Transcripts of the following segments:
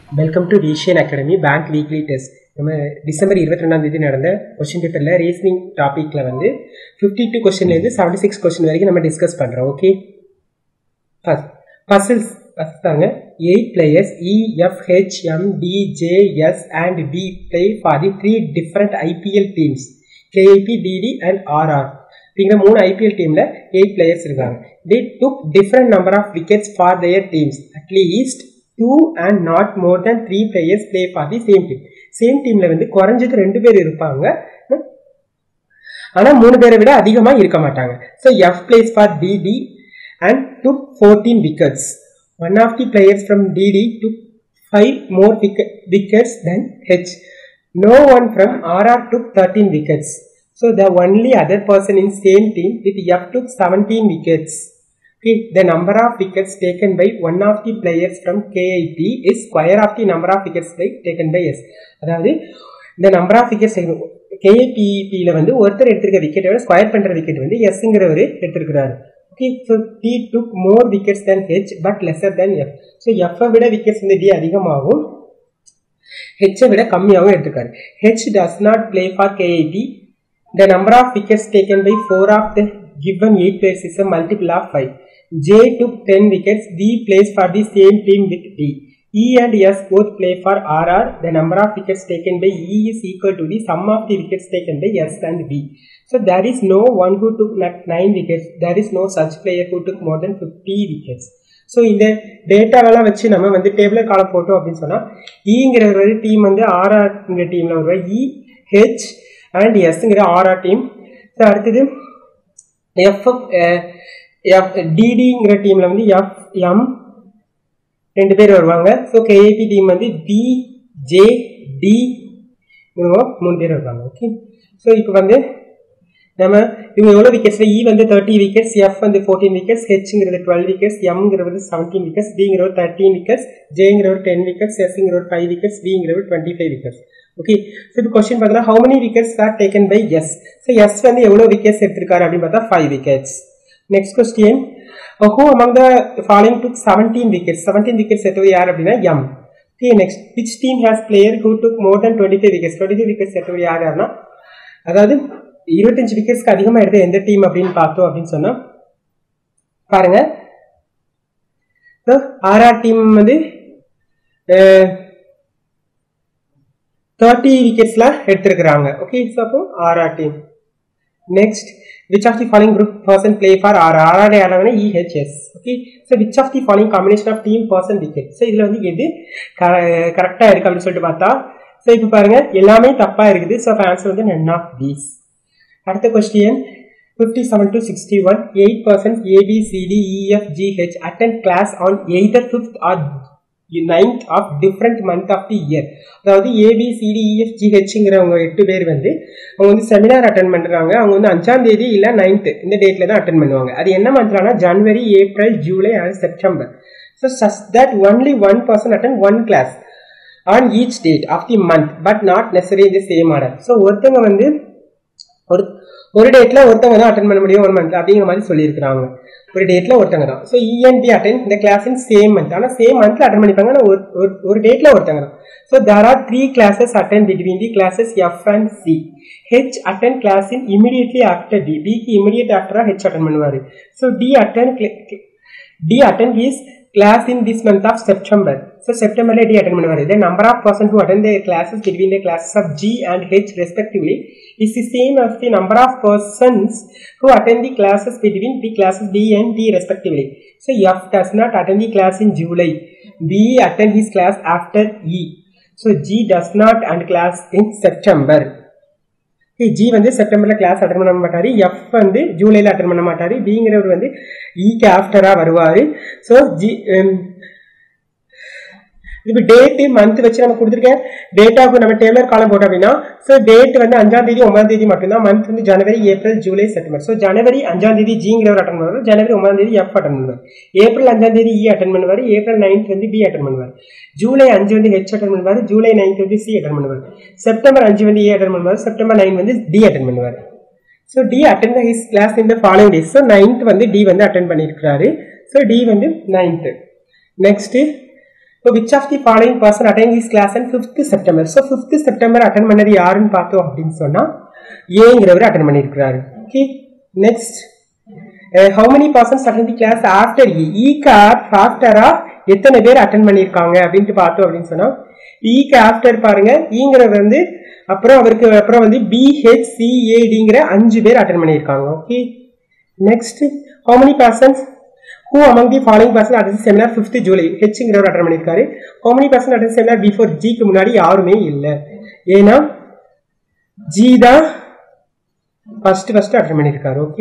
Welcome to ரீஷியன் academy bank weekly test நம்ம December இருபத்தி ரெண்டாம் தேதி நடந்த கொஸ்டின் பேப்பரில் ரீசனிங் டாப்பிக்கில் வந்து ஃபிஃப்டி டூ கொஸ்டின்லேருந்து செவன்டி சிக்ஸ் கொஸ்டின் வரைக்கும் நம்ம டிஸ்கஸ் பண்ணுறோம் ஓகே ஃபர்ஸ்ட் பசில்ஸ் ஃபர்ஸ்ட் தாங்க eight players E F H M D J S and T play for the three different IPL teams K I P D D and R R அப்படிங்கிற மூணு ஐபிஎல் டீமில் எயிட் பிளேயர்ஸ் இருக்காங்க they took different number of wickets for their teams at least two and not more than three players play for the same team same டீமில் வந்து குறைஞ்சது ரெண்டு பேர் இருப்பாங்க ஆனால் மூணு பேரை விட அதிகமாக இருக்க மாட்டாங்க so F plays for D D and took fourteen wickets one of the players from D D took five more wickets than H no one from RR took 13 wickets. So the only other person in same team with F took 17 wickets. Okay, the number of wickets taken by one of the players from KIP is square of the number of wickets by taken by S. அதாவது இந்த number of wickets கேஏபிபியில் வந்து ஒருத்தர் எடுத்திருக்க விக்கெட்டோட square பண்ணுற wicket வந்து எஸ்ங்கிறவர் எடுத்திருக்கிறாரு okay so D took more wickets than H but lesser than F so எஃப்பை விட விக்கெட்ஸ் வந்து டி அதிகமாகும் ஹெச்சை விட கம்மியாகவும் எடுத்துக்காரு H does not play for K I D the number of wickets taken by four of the given eight players is a multiple of five J took ten wickets D plays for the same team with D. E and S both play for RR. The number of wickets taken by E is equal to the sum of the wickets taken by S and B. So there is no one who took 9 wickets. There is no such player who took more than 50 wickets. So இந்த டேட்டாவெல்லாம் வச்சு நம்ம வந்து டேபிளர் காலம் போட்டோம் அப்படின்னு சொன்னால் இங்கிற ஒரு டீம் வந்து ஆர்ஆர்ங்கிற டீமில் வருவா இ ஹெச் அண்ட் எஸ்ங்கிற ஆர்ஆர் டீம் ஸோ அடுத்தது எஃப் எஃப் டிடிங்கிற டீமில் வந்து எஃப் எம் ரெண்டு பேர் வருவாங்க ஸோ கேஏபி டீம் வந்து பி ஜே டி மூணு பேர் வருவாங்க ஓகே ஸோ இப்போ வந்து நம்ம இவங்க எவ்வளோ விக்கெட்ஸ் இ வந்து தேர்ட்டி விக்கெட்ஸ் எஃப் வந்து ஃபோர்டீன் விக்கெட்ஸ் ஹெச்ங்கிறது டுவெல் விக்கெட்ஸ் எம்ங்கிறது செவன்டீன் விக்கெட்ஸ் டிங்கிறவர் தேர்ட்டீன் விக்கெட்ஸ் ஜேங்கிறவர் டென் விக்கெட்ஸ் எஸ்ங்கிறவர் ஃபைவ் விக்கெட்ஸ் டிங்கிறவர் twenty five wickets okay so இப்போ கொஸ்டின் பார்த்தா how many wickets are taken by S so S வந்து எவ்வளோ விக்கெட்ஸ் எடுத்திருக்காரு அப்படின்னு பார்த்தா five wickets next question who among the following took seventeen wickets seventeen wickets எடுத்தது யார் அப்படின்னா M okay next which team has player who took more than twenty five wickets twenty five wickets எடுத்தது யார் யாருன்னா அதாவது இருபத்தஞ்சு விக்கெட்ஸ்க்கு அதிகமாக எடுத்த எந்த டீம் அப்படின்னு பார்த்தோம் அப்படின்னு சொன்னா பாருங்க ஆர்ஆர் டீம் வந்து தேர்ட்டி விக்கெட்ஸ்ல எடுத்திருக்கிறாங்க ஓகே ஸோ அப்போ R R team next which of the following group person play for R R R யாராவது E H S okay so which of the following combination of team person wicket so இதில் வந்து எது கரெக்டாக இருக்கு அப்படின்னு சொல்லிட்டு பார்த்தா ஸோ இப்போ பாருங்க எல்லாமே தப்பாக இருக்குது ஸோ ஆன்சர் வந்து நன் ஆஃப் தீஸ் அடுத்த question fifty seven to sixty one eight persons A B C D E F G H attend class on either fifth or ninth of different month of the year அதாவது ஏபிசிடி இஎஃப் ஜிஹெச்ங்கிறவங்க எட்டு பேர் வந்து அவங்க வந்து seminar attend பண்ணுறாங்க அவங்க வந்து அஞ்சாம் தேதி இல்லை நைன்த்து இந்த டேட்டில் தான் அட்டன் பண்ணுவாங்க அது என்ன மந்த்லானா January April July and September so such that only one person attend one class on each date of the month but not necessary the same order so ஒருத்தவங்க வந்து ஒரு ஒரு டேட்ல ஒருத்தவங்க தான் அட்டன் பண்ண முடியும் ஒன் மந்த் அப்படிங்கிற மாதிரி சொல்லியிருக்காங்க ஒரு டேட்ல ஒருத்தவங்க தான் ஸோ இஎன்பி அட்டன் இந்த கிளாஸ் இன் சேம் மந்த் ஆனால் சேம் மந்த்ல அட்டன் பண்ணிப்பாங்க ஆனால் ஒரு ஒரு டேட்ல ஒருத்தவங்க தான் so there are three classes attend between the classes F and C H attend class in immediately after D பிக்கு இமிடியட் ஆஃப்டரா ஹெச் அட்டன் பண்ணுவார் so D attend D attend his class in this month of September. So September D attend பண்ணுவாரு. The number of person who attend the classes between the classes of G and H respectively is the same as the number of persons who attend the classes between the classes D and D respectively. So F does not attend the class in July. B attend his class after E. So G does not attend class in September. G வந்து செப்டம்பர்ல class attend பண்ண மாட்டாரு F வந்து ஜூலைல attend பண்ண மாட்டாரு பிங்கிறவர் வந்து இக்கு ஆஃப்டரா வருவாரு ஸோ ஜி இப்போ டேட்டு மந்த் வச்சு நம்ம கொடுத்துருக்கேன் டேட்டாவுக்கு நம்ம டேலர் காலம் போட்டோம் அப்படின்னா ஸோ டேட் வந்து அஞ்சாம் தேதி ஒன்பதாம் தேதி மட்டும்தான் மந்த் வந்து January April July September so January அஞ்சாம் தேதி ஜிங்கிறவர் அட்டன் பண்ணுவார் ஜனவரி ஒன்பதாம் தேதி எஃப் அட்டன் பண்ணுவார் ஏப்ரல் அஞ்சாம் தேதி இ அட்டன் பண்ணுவார் ஏப்ரல் நைன்த் வந்து பி அட்டன் பண்ணுவார் ஜூலை அஞ்சு வந்து ஹெச் அட்டன் பண்ணுவார் ஜூலை நைன்த் வந்து சி அட்டன் பண்ணுவார் செப்டம்பர் அஞ்சு வந்து ஏ அட்டன் பண்ணுவார் செப்டம்பர் நைன் வந்து டி அட்டன் பண்ணுவார் so D attend his class இந்த ஃபாலோயிங் டேஸ் ஸோ நைன்த் வந்து டி வந்து அட்டன் பண்ணியிருக்கிறாரு ஸோ டி வந்து ninth next so which of the following person attend this class and fifth September so fifth September attend பண்ணது யாருன்னு பார்த்தோம் அப்படின்னு சொன்னா ஏங்கிறவர் அட்டன் பண்ணியிருக்கிறாரு okay next how many persons attend the class after E ஈக்கு ஆஃப்டரா எத்தனை பேர் அட்டன் பண்ணியிருக்காங்க அப்படின்ட்டு பார்த்தோம் அப்படின்னு சொன்னா ஈக்கு ஆஃப்டர் பாருங்க ஈங்கிறது வந்து அப்புறம் அவருக்கு அப்புறம் வந்து பிஹெச்சிஏடிங்கிற அஞ்சு பேர் அட்டன் பண்ணியிருக்காங்க okay next how many persons who among the following person attend seminar fifth July ஹெச்ங்கிறவர் அட்டன் பண்ணியிருக்காரு how many person attend seminar before ஜிக்கு முன்னாடி யாருமே இல்லை ஏன்னா ஜி தான் ஃபர்ஸ்ட் ஃபர்ஸ்ட் அட்டன் பண்ணியிருக்காரு ஓகே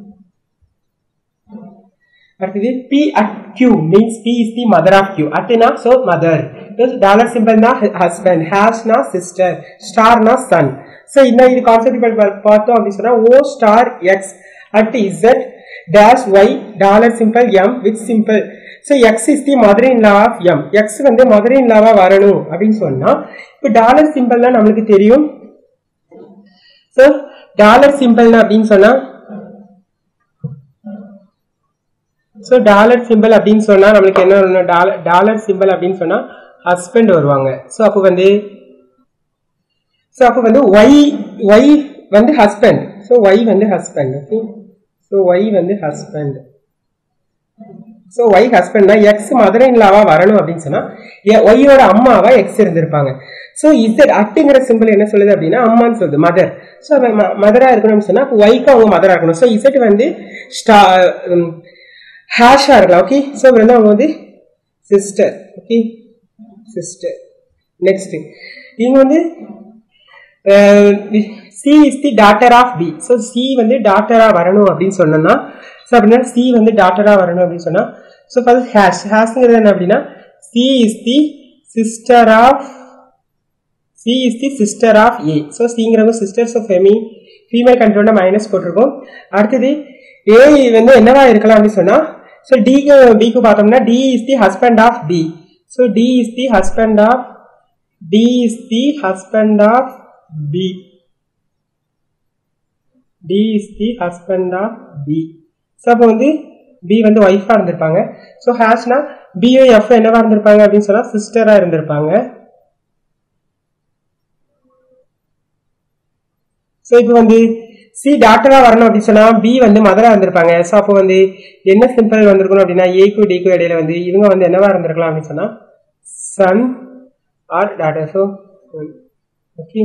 அடுத்தது B at Q means B is the mother of Q அட்னா ஸோ மதர் டாலர் சிம்பிள்னா ஹஸ்பண்ட் ஹேஷ்னா சிஸ்டர் ஸ்டார்னா சன் ஸோ இந்த இது கான்செப்ட் பார்த்தோம் அப்படின்னு சொன்னா O star X at Z dash Y dollar simple M with simple so X is the mother in law of M X வந்து மதர் இன் லாவா வரணும் அப்படின்னு சொன்னா இப்போ டாலர் சிம்பிள்னா நம்மளுக்கு தெரியும் ஸோ டாலர் சிம்பிள்னா அப்படின்னு சொன்னா ஸோ டாலர் சிம்பிள் அப்படின்னு சொன்னா நம்மளுக்கு என்ன வரணும் டாலர் டாலர் சிம்பிள் அப்படின்னு சொன்னா ஹஸ்பண்ட் வருவாங்க ஸோ அப்போ வந்து ஸோ அப்போ வந்து ஒய் ஒய் வந்து ஹஸ்பண்ட் ஸோ ஒய் வந்து ஹஸ்பண்ட் ஓகே ஸோ ஒய் வந்து ஹஸ்பண்ட் ஸோ ஒய் ஹஸ்பண்ட்னா எக்ஸ் மதர் இன் லாவா வரணும் அப்படின்னு சொன்னா ஒய்யோட அம்மாவா எக்ஸ் இருந்திருப்பாங்க ஸோ இசட் அட்டுங்கிற சிம்பிள் என்ன சொல்லுது அப்படின்னா அம்மான்னு சொல்லுது மதர் ஸோ மதரா இருக்கணும்னு சொன்னா ஒய்க்கு அவங்க மதரா இருக்கணும் ஸோ இசட் வந்து ஸ்டா ஹேஷா இருக்கலாம் ஓகே ஸோ வந்து அவங்க வந்து சிஸ்டர் ஓகே சிஸ்டர் நெக்ஸ்ட் இவங்க வந்து C is the daughter of B so C வந்து டாட்டரா வரணும் அப்படின்னு சொன்னோம்னா ஸோ அப்படின்னா சி வந்து டாட்டரா வரணும் அப்படின்னு சொன்னா ஸோ ஃபர்ஸ்ட் ஹேஷ் ஹேஷ்ங்கிறது என்ன அப்படின்னா C is the sister of C is the sister of A so சிங்கிறவங்க சிஸ்டர்ஸ் ஆஃப் ஃபெமி ஃபீமேல் கண்ட்ரோல்ல மைனஸ் போட்டிருக்கோம் அடுத்தது ஏ வந்து என்னவா இருக்கலாம் அப்படின்னு சொன்னா ஸோ டிக்கு பிக்கு பார்த்தோம்னா D is the husband of D so D is the husband of D is the husband of B D is the husband of B so அப்போ வந்து பி வந்து ஒய்ஃபாக இருந்திருப்பாங்க ஸோ ஹேஷ்னா பிஓ எஃப் என்னவா இருந்திருப்பாங்க அப்படின்னு சொன்னா சிஸ்டரா இருந்திருப்பாங்க ஸோ இப்போ வந்து சி டாக்டரா வரணும் அப்படின்னு சொன்னா பி வந்து மதரா இருந்திருப்பாங்க ஸோ அப்போ வந்து என்ன சிம்பிள் வந்திருக்கணும் அப்படின்னா ஏக்கு டிக்கு இடையில வந்து இவங்க வந்து என்னவா இருந்திருக்கலாம் அப்படின்னு சொன்னா son or daughter so okay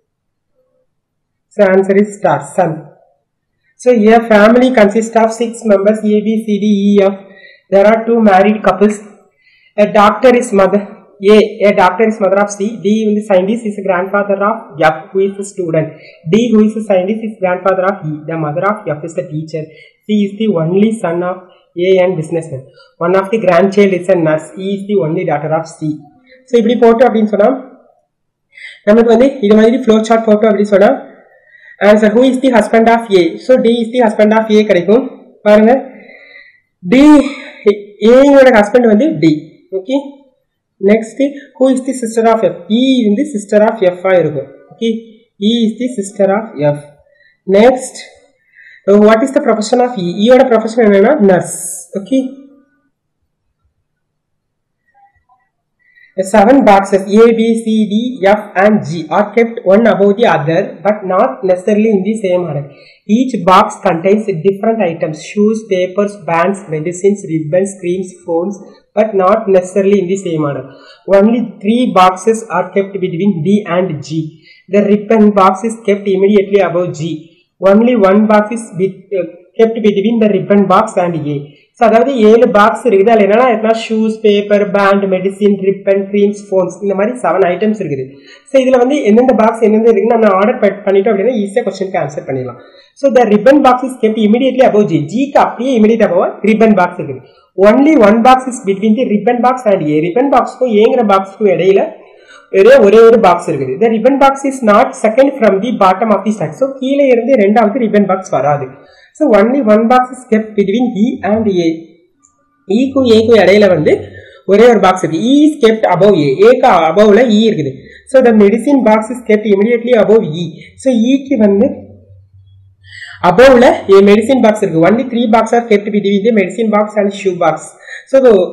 so answer is star son so a family consists of six members A, B, C, D, E, F. There are two married couples. A doctor is mother. A, a doctor is mother of C. D, the scientist is grandfather of F, who is the student. D, who is the scientist, is grandfather of E. The mother of F is the teacher. C is the only son of A and businessman. One of the grandchild is a nurse. E is the only daughter of C. So இப்படி போட்டோம் அப்படின்னு சொன்னா நமக்கு வந்து இது மாதிரி flow chart போட்டோம் அப்படின்னு சொன்னா answer who is the husband of A so D is the husband of A கிடைக்கும் பாருங்க டி ஏயோட ஹஸ்பண்ட் வந்து D okay next who is the sister of F E வந்து சிஸ்டர் ஆஃப் எஃப் இருக்கும் okay E is the sister of F next what is the profession of E இயோட profession என்னன்னா nurse okay The seven boxes A, B, C, D, F and G are kept one above the other but not necessarily in the same order. Each box contains different items shoes, papers, bands, medicines, ribbons, creams, phones but not necessarily in the same order. Only three boxes are kept between D and G. The ribbon box is kept immediately above G. Only one box is be, uh, kept between the ribbon box and A. So அதாவது ஏழு box இருக்குது அதில் என்னன்னா எத்தனா shoes paper pant medicine ribbon creams phones இந்த மாதிரி seven items இருக்குது so இதில் வந்து எந்தெந்த பாக்ஸ் எந்தெந்த இருக்குன்னு நம்ம ஆர்டர் பண்ணிட்டோம் அப்படின்னா ஈஸியாக கொஸ்டினுக்கு ஆன்சர் பண்ணிடலாம் so the ribbon box is kept immediately above G ஜிக்கு அப்படியே இமீடியட் அபவ் ரிப்பன் பாக்ஸ் இருக்குது only one box is between the ribbon box and A ribbon பாக்ஸ்க்கும் ஏங்கிற பாக்ஸ்க்கும் இடையில ஒரே ஒரே ஒரு பாக்ஸ் இருக்குது the ribbon box is not second from the bottom of the stack so கீழே இருந்து ரெண்டாவது ரிப்பன் பாக்ஸ் வராது so only one box is kept between E and A ஈக்கும் ஏக்கும் இடையில வந்து ஒரே ஒரு பாக்ஸ் இருக்கு E is kept above A ஏக்கு அபவ்ல இ இருக்குது so the medicine box is kept immediately above E so இக்கு வந்து அபவ்ல ஏ மெடிசின் பாக்ஸ் இருக்கு only three box are kept between the medicine box and shoe box so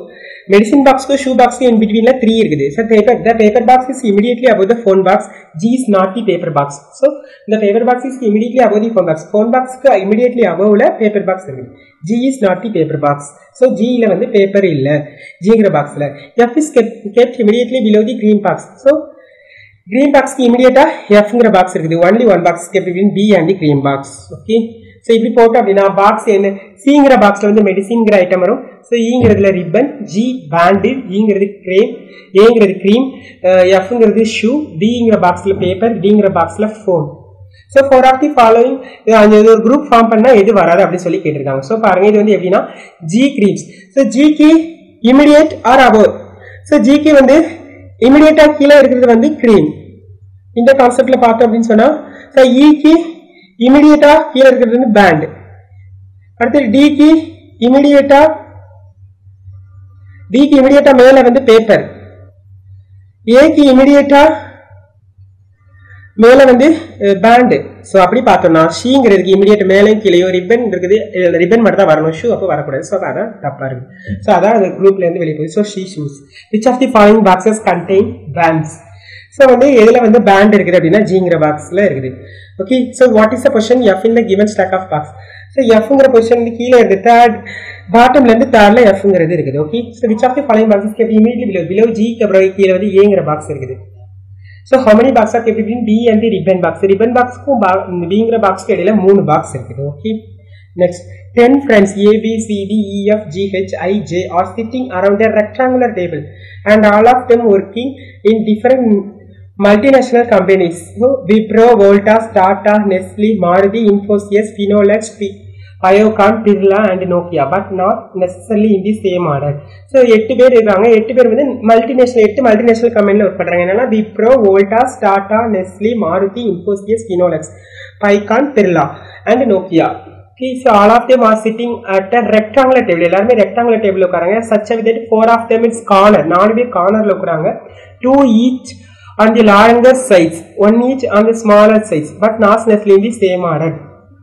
medicine பாக்ஸ்க்கு shoe பாக்ஸ்க்கு in பிட்வீன்ல த்ரீ இருக்குது so paper the paper box is immediately above the phone box G is not the paper box so இந்த paper box is immediately above the phone box phone பாக்ஸ்க்கு immediately அபவ்ல paper box இருக்குது G is not the paper box so ஜியில் வந்து paper இல்லை ஜிங்கிற பாக்ஸில் F is kept immediately below the green box so green பாக்ஸ்க்கு இமீடியட்டா எஃப்ங்கிற பாக்ஸ் இருக்குது only one box between B and the green box okay so இப்படி போட்டோம் அப்படின்னா பாக்ஸ் என்ன சிங்கிற பாக்ஸ்ல வந்து மெடிசின்ங்கிற ஐட்டம் வரும் ஸோ ஈங்கிறதுல ரிப்பன் ஜி பேண்டு ஈங்கிறது கிரேம் ஏங்கிறது க்ரீம் எஃப்ங்கிறது ஷூ டிங்கிற பாக்ஸ்ல பேப்பர் டிங்கிற பாக்ஸ்ல phone so four of the following அந்த இது ஒரு குரூப் ஃபார்ம் பண்ணால் எது வராது அப்படின்னு சொல்லி கேட்டிருக்காங்க ஸோ பாருங்க இது வந்து எப்படின்னா ஜி கிரீம்ஸ் ஸோ ஜிக்கு இமிடியேட் ஆர் அபோவ் ஸோ ஜிக்கு வந்து இமிடியேட்டா கீழே இருக்கிறது வந்து கிரீம் இந்த கான்செப்ட்ல பார்த்தோம் அப்படின்னு சொன்னா ஸோ ஈக்கு இமிடியேட்டா கீழே இருக்கிறது வந்து பேண்ட் அடுத்து டிக்கு இமிடியேட்டா டிக்கு இமிடியேட்டா மேல வந்து பேப்பர் ஏக்கு இமிடியேட்டா மேல வந்து பேண்டு ஸோ அப்படி பார்த்தோம்னா ஷீங்கிறதுக்கு இமிடியேட் மேலேயும் கீழேயோ ரிப்பன் இருக்குது ரிப்பன் மட்டும் தான் வரணும் ஷூ அப்போ வரக்கூடாது ஸோ அதான் தப்பா இருக்கு ஸோ அதான் அந்த குரூப்ல இருந்து வெளியே போகுது so she shoes which of the following boxes contain pants so வந்து எதில் வந்து பேண்ட் இருக்குது அப்படின்னா ஜிங்கிற பாக்ஸில் இருக்குது okay so what is the position F in the given stack of box so எஃப்ங்கிற பொசிஷன் வந்து கீழே இருக்குது தேர்ட் பாட்டம்ல இருந்து தேர்ட்ல எஃப்ங்கிறது இருக்குது okay so which of the following boxes kept immediately below below ஜிக்கு அப்புறம் கீழே வந்து ஏங்கிற பாக்ஸ் இருக்குது so how many box are kept between B and the ribbon box ribbon பாக்ஸ்க்கும் பிங்கிற பாக்ஸ்க்கு இடையில மூணு பாக்ஸ் இருக்குது okay next 10 friends A, B, C, D, E, F, G, H, I, J are sitting around a rectangular table and all of them working in different multinational companies. So, Wipro, Voltas, Tata, Nestle, Maruti, Infosys, Finolex, P- Biocon, Birla and Nokia but not necessarily in the same order. So எட்டு பேர் இருக்காங்க எட்டு பேர் வந்து multinational எட்டு multinational கம்பெனியில் work பண்ணுறாங்க என்னன்னா Wipro Voltas Tata Nestle Maruti Infosys Kinolex Biocon Birla and Nokia so all of them are sitting at a rectangular table எல்லாருமே ரெக்டாங்குலர் டேபிள் உட்காராங்க such with four of them its corner நாலு பேர் கார்னரில் உட்காராங்க two each on the longer size one each on the smaller size but not Nestle in the same order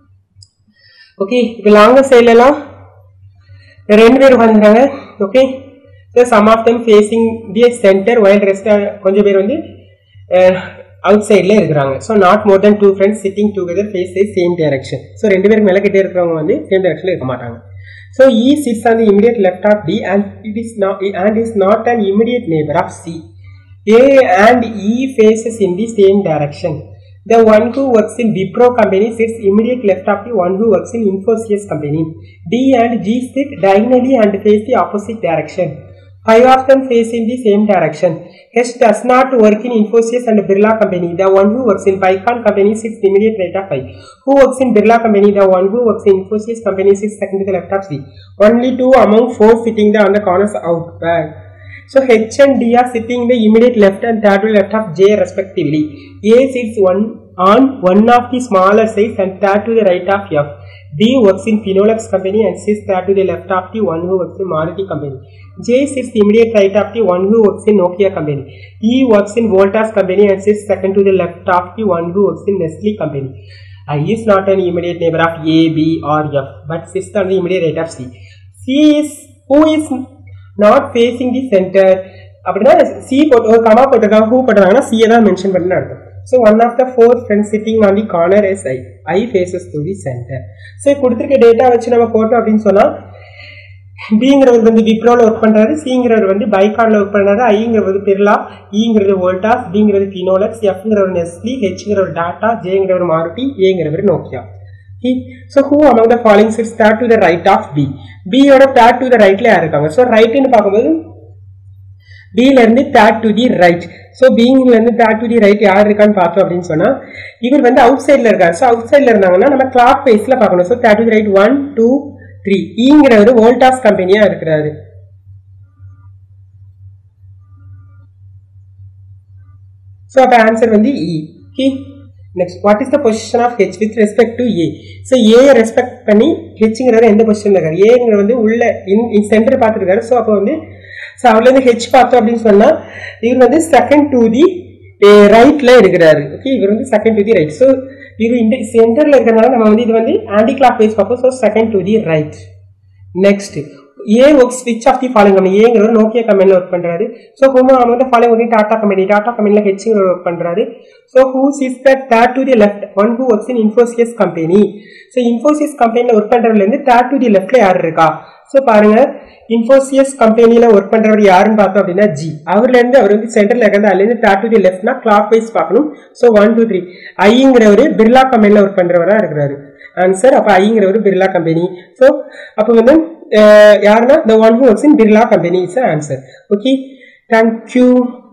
okay இப்போ longer சைட்லலாம் ரெண்டு பேர் உட்காந்துருக்காங்க okay so some of them facing the centre while rest கொஞ்சம் பேர் வந்து out சைடில் இருக்கிறாங்க so not more than two friends sitting together face a same direction so ரெண்டு பேருக்கு மேலே கிட்டே இருக்கிறவங்க வந்து சேம் டைரக்ஷனில் இருக்க மாட்டாங்க so E sits on the immediate left of D and it is not and is not an immediate neighbour of C A and E faces in the same direction. The one who works in Wipro company sits immediate left of the one who works in Infosys company. D and G sit diagonally and face the opposite direction. Five of them face in the same direction. H does not work in Infosys and Birla company. The one who works in Pycon company sits immediate right of I. Who works in Birla company? The one who works in Infosys company sits second to the left of C. Only two among four sitting the, on the corners out back. So H and D are sitting in the immediate left and third to left of J respectively. A sits one on one of the smaller size and third to the right of F. D works in Phenolax company and sits third to the left of the one who works in Maruti company. J sits immediate right of the one who works in Nokia company. E works in Voltas company and sits second to the left of the one who works in Nestle company. I is not an immediate neighbor of A, B or F but sits on the immediate right of C. C is who is not facing the centre அப்படின்னா C போட்டு ஒரு comma போட்டிருக்காங்க who போட்டிருக்காங்கன்னா சியை தான் mention பண்ணு அர்த்தம் so one of the four friends sitting on the corner is I I faces to the centre so கொடுத்துருக்க data வச்சு நம்ம போட்டோம் அப்படின்னு சொன்னால் பிங்கிறவர் வந்து விப்ரோல ஒர்க் பண்றாரு சிங்கிறவர் வந்து பைகான்ல ஒர்க் பண்றாரு ஐங்கிறது வந்து பிர்லா ஈங்கிறது வோல்டாஸ் பிங்கிறது கினோலக்ஸ் எஃப்ங்கிறவர் நெஸ்லி ஹெச்ங்கிறவர் டாட்டா ஜேங்கிறவர் மாருதி ஏங்கிறவர் Nokia so who among the following sits third to the right of B பியோட தேர்ட் டு த ரைட்ல யார் இருக்காங்க ஸோ ரைட்னு பார்க்கும்போது பில இருந்து third to the right so பீங்ல இருந்து தேர்ட் டு தி ரைட் யார் இருக்கான்னு பார்த்தோம் அப்படின்னு சொன்னா இவர் வந்து அவுட் சைட்ல இருக்காரு ஸோ அவுட் சைட்ல இருந்தாங்கன்னா நம்ம கிளாக் வைஸ்ல பார்க்கணும் so third to the right one two three ஈங்கிறவர் வோல்டாஸ் கம்பெனியா இருக்கிறாரு ஸோ அப்போ ஆன்சர் வந்து E okay next what is the position of H with respect to A so A respect பண்ணி ஹெச்ங்கிறவர் எந்த பொசிஷன்ல இருக்காரு ஏங்கிற வந்து உள்ள இன் சென்டர் பார்த்துருக்காரு ஸோ அப்போ வந்து ஸோ அவர்லேருந்து ஹெச் பார்த்தோம் அப்படின்னு சொன்னா இவர் வந்து செகண்ட் டு தி ரைட்ல இருக்கிறாரு ஓகே இவர் வந்து second to the right so இவர் இந்த சென்டர்ல இருக்கிறனால நம்ம வந்து இது வந்து ஆன்டி கிளாக் வைஸ் பார்ப்போம் so second to the right next A works which of the following company ஏங்கிற நோக்கியா கம்பெனியில் ஒர்க் பண்றாரு ஸோ ஹூமா அவன் வந்து ஃபாலோயிங் வந்து டாடா கம்பெனி டாடா கம்பெனியில் ஹெச்ங்கிற ஒர்க் பண்றாரு so whose is the third to the left one who works in Infosys company so Infosys கம்பெனியில் ஒர்க் பண்றதுலேருந்து தேர்ட் டு தி லெஃப்ட்ல யார் இருக்கா ஸோ பாருங்க இன்ஃபோசியஸ் கம்பெனியில் ஒர்க் பண்றவர் யாருன்னு பார்த்தோம் அப்படின்னா ஜி அவர்ல இருந்து அவர் வந்து சென்டர்ல இருக்கிறது அதுலேருந்து தேர்ட் டு தி லெஃப்ட்னா கிளாக் வைஸ் பார்க்கணும் ஸோ ஒன் டூ த்ரீ ஐங்கிறவர் பிர்லா கம்பெனியில் ஒர்க் பண்றவரா இருக்கிறாரு ஆன்சர் அப்போ ஐங்கிறவர் பிர்லா கம்பெனி ஸோ அப்போ வந்து யாருன்னா the one who works in Birla company is answer okay thank you